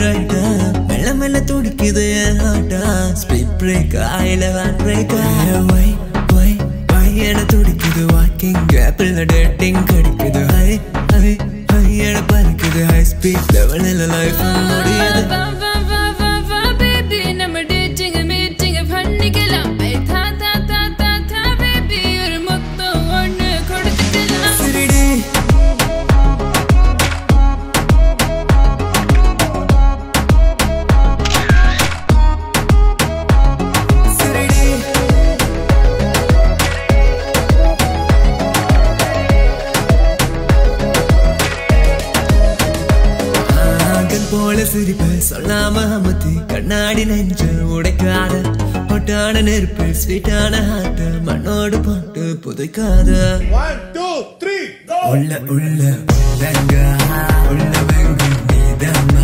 ஆயிட்டா மெல்ல மெல்ல துடிக்குது என் ஆட்டா ஸ்பீட் பிரேக் ஆயில ஹார்ட் பிரேக் வை வை வை என துடிக்குது வாக்கிங் கேப்பில் டேட்டிங் கிடைக்குது ஹை ஹை ஹை என பறக்குது ஹை ஸ்பீட் லெவலில் லைஃப் முடியுது வா, வா, வா, வா, வா, baby. நம்ம dating, meeting பண்ணிக்கலாம். ஐ, தா, தா, தா, தா, தா, baby. ஒரு முத்தம் ஒண்ணு கொடுத்துக்கலாம். சிரிடி சிரிடி ஆகன் போல சிரிப்பு சொல்லாம அமத்தி கண்ணாடி நெஞ்ச உடைக்காத ஒட்டான நெருப்பு ஸ்வீட்டான ஹார்ட் மண்ணோடு போட்டு புதைக்காத One, two, three, go! உள்ள உள்ள வெங்க உள்ள வெங்க நீதம்மா